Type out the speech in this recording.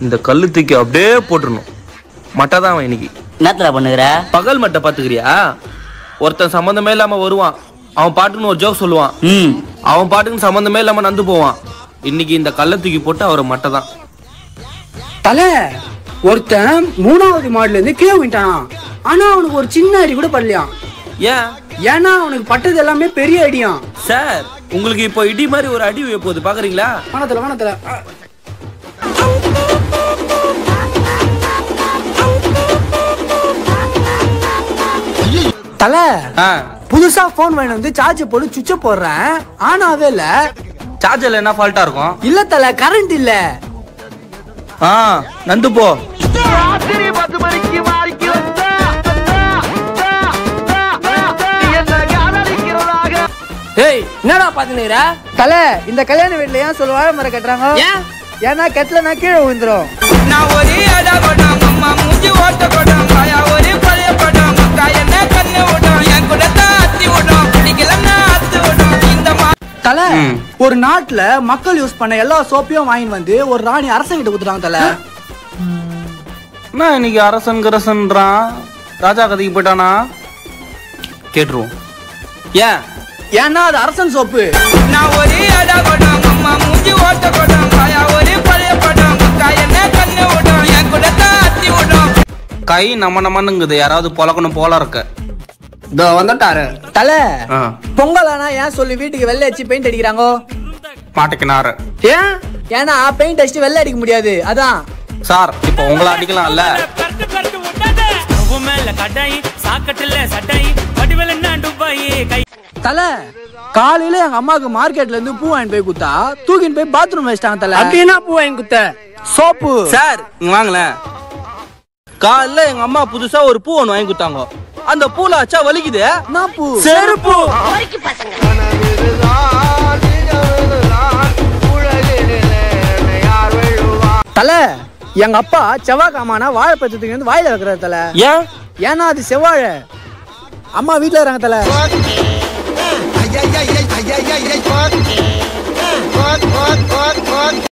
இந்த கல்லு தூக்கி அப்படியே போட்டுறணும் மட்டை தான் அவன் இன்னைக்கு என்னத்துல பண்ணுகிற பகல் மட்டை பாத்துக்கிறியா ஒருத்தன் சம்மந்தமே இல்லாம வருவான் அவன் பாட்டுன்னு ஒரு ஜோக் சொல்லுவான் ம் அவன் பாட்டுக்கு சம்மந்தமே இல்லாம நந்து போவான் இன்னைக்கு இந்த கல்லை தூக்கி போட்டு அவரை மட்டை தான் தல ஒருத்தன் மூணாவது மாடில இருந்து கீழே விட்டானா ஆனா அவனுக்கு ஒரு சின்ன அடி கூட படலையாம் ஏன் ஏன்னா அவனுக்கு பட்டது எல்லாமே பெரிய அடியாம் சார் உங்களுக்கு இப்போ இடி மாதிரி ஒரு அடி விழ போகுது பாக்குறீங்களா வனத்துல வனத்துல தல ஆ புதுசா போன் வாங்கி வந்து சார்ஜ் போட்டு சுவிட்ச போடுறேன் ஆனாவே இல்ல சார்ஜர்ல என்ன ஃபால்ட்டா இருக்கும் இல்ல தல கரண்ட் இல்ல ஆ நந்து போ ஏய் என்னடா பாத்துனீர தல இந்த கல்யாண வீட்ல ஏன் சொல்ல வாழை மரம் கட்டுறாங்க ஏன் ஏன்னா கட்டலனா கீழே விழுந்துரும் நான் ஒரே அடா கொடம் அம்மா மூஞ்சி ஓட்ட கொடம் மாயா ஒரே பழைய படம் அக்கா என்ன கண்ணு விடும் என் கூட தான் அத்தி விடும் பிடிக்கலன்னா அத்து விடும் இந்த மா தல ஒரு நாட்டுல மக்கள் யூஸ் பண்ண எல்லா சோப்பையும் வாங்கிட்டு வந்து ஒரு ராணி அரசன் கிட்ட குடுத்துறாங்க தல என்ன இன்னைக்கு அரசன் கரசன்றான் ராஜா கதைக்கு போயிட்டானா கேட்டுருவோம் ஏன் ஏன்னா அது அரசன் சோப்பு நான் ஒரே அடா கொடம் அம்மா மூஞ்சி ஓட்ட கொடம் மாயா ஒரே பழைய படம் அக்கா என்ன கண்ணு விடும் என் கூட தான் அத்தி விடும் கை நம்ம நம்மனுங்குது யாராவது பொழக்கணும் போல இருக்க இதோ வந்துட்டாரு தல ஆ, பொங்கல் ஆனா ஏன் சொல்லி வீட்டுக்கு வெள்ளை அடிச்சு பெயிண்ட் அடிக்கிறாங்க மாட்டிக்கினாரு ஏன் ஏன்னா பெயிண்ட் அடிச்சு வெள்ளை அடிக்க முடியாது அதான் சார் இப்போ உங்களை அடிக்கலாம்ல கட்டு கட்டு விட்டாத உன் மேல கட்டாயி சாக்கட்டுல சட்டாயி வடிவல் என்ன டுபாயி கை தல காலையில எங்க அம்மாக்கு மார்க்கெட்ல இருந்து பூ வாங்கிட்டு போய் குத்தா தூக்கின்னு போய் பாத்ரூம் வச்சிட்டாங்க தல அப்படின்னா பூ வாங்கி குத்த சோப்பு சார் இங்க வாங்களேன் காலைல எங்க அம்மா புதுசா ஒரு பூ ஒன்று வாங்கி கொடுத்தாங்க அந்த பூல வச்சா வலிக்குது என்ன பூ செருப்பு தல எங்க அப்பா செவ்வாய்க்காமானா வாழைப்பழத்துக்கு வந்து வாயில வைக்கிறாரு தல ஏன் ஏன்னா அது செவ்வாழை அம்மா வீட்ல இருக்காங்க தல ஐயா ஐயா ஐயா ஐயா ஐயா ஐயா